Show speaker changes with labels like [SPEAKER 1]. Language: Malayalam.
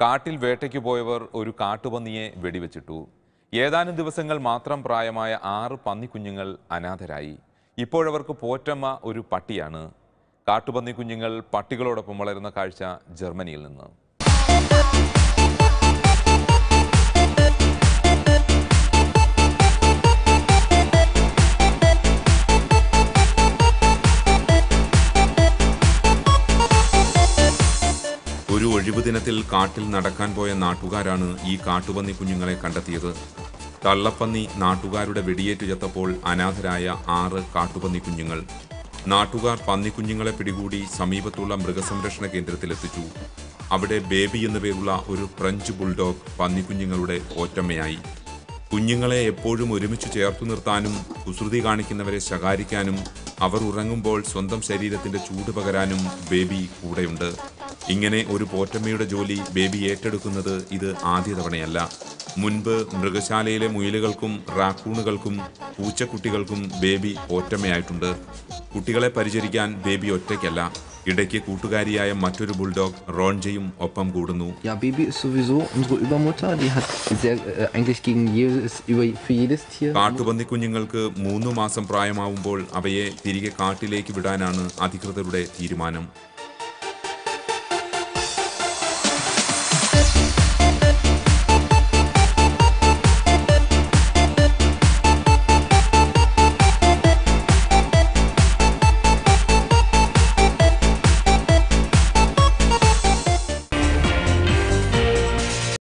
[SPEAKER 1] കാട്ടിൽ വേട്ടയ്ക്ക് പോയവർ ഒരു കാട്ടുപന്നിയെ വെടിവെച്ചിട്ടു ഏതാനും ദിവസങ്ങൾ മാത്രം പ്രായമായ ആറ് പന്നിക്കുഞ്ഞുങ്ങൾ അനാഥരായി ഇപ്പോഴവർക്ക് പോറ്റമ്മ ഒരു പട്ടിയാണ് കാട്ടുപന്നി കുഞ്ഞുങ്ങൾ പട്ടികളോടൊപ്പം വളരുന്ന കാഴ്ച ജർമ്മനിയിൽ നിന്ന് ഒരു ഒഴിവു ദിനത്തിൽ കാട്ടിൽ നടക്കാൻ പോയ നാട്ടുകാരാണ് ഈ കാട്ടുപന്നി കുഞ്ഞുങ്ങളെ കണ്ടെത്തിയത് തള്ളപ്പന്നി നാട്ടുകാരുടെ വെടിയേറ്റ് ചത്തപ്പോൾ അനാഥരായ ആറ് കാട്ടുപന്നി കുഞ്ഞുങ്ങൾ നാട്ടുകാർ പന്നിക്കുഞ്ഞുങ്ങളെ പിടികൂടി സമീപത്തുള്ള മൃഗസംരക്ഷണ കേന്ദ്രത്തിലെത്തിച്ചു അവിടെ ബേബി എന്നു പേരുള്ള ഒരു ഫ്രഞ്ച് ബുൾഡോഗ് പന്നിക്കുഞ്ഞുങ്ങളുടെ ഓറ്റമ്മയായി കുഞ്ഞുങ്ങളെ എപ്പോഴും ഒരുമിച്ച് ചേർത്തു നിർത്താനും കുസൃതി കാണിക്കുന്നവരെ ശകാരിക്കാനും അവർ ഉറങ്ങുമ്പോൾ സ്വന്തം ശരീരത്തിന്റെ ചൂട് പകരാനും ബേബി കൂടെയുണ്ട് ഇങ്ങനെ ഒരു പോറ്റമ്മയുടെ ജോലി ബേബി ഏറ്റെടുക്കുന്നത് ഇത് ആദ്യ തവണയല്ല മുൻപ് മൃഗശാലയിലെ മുയലുകൾക്കും റാക്കൂണുകൾക്കും പൂച്ചക്കുട്ടികൾക്കും ബേബി പോറ്റമ്മയായിട്ടുണ്ട് കുട്ടികളെ പരിചരിക്കാൻ ബേബി ഒറ്റയ്ക്കല്ല ഇടയ്ക്ക് കൂട്ടുകാരിയായ മറ്റൊരു ബുൾഡോഗ് റോൺജയും ഒപ്പം കൂടുന്നു
[SPEAKER 2] Ja, Baby ist sowieso unsere Übermutter. Die hat sehr, äh, eigentlich gegen jedes, über, für jedes Tier.
[SPEAKER 1] കാട്ടുപന്നി കുഞ്ഞുങ്ങൾക്ക് മൂന്ന് മാസം പ്രായമാവുമ്പോൾ അവയെ തിരികെ കാട്ടിലേക്ക് വിടാനാണ് അധികൃതരുടെ തീരുമാനം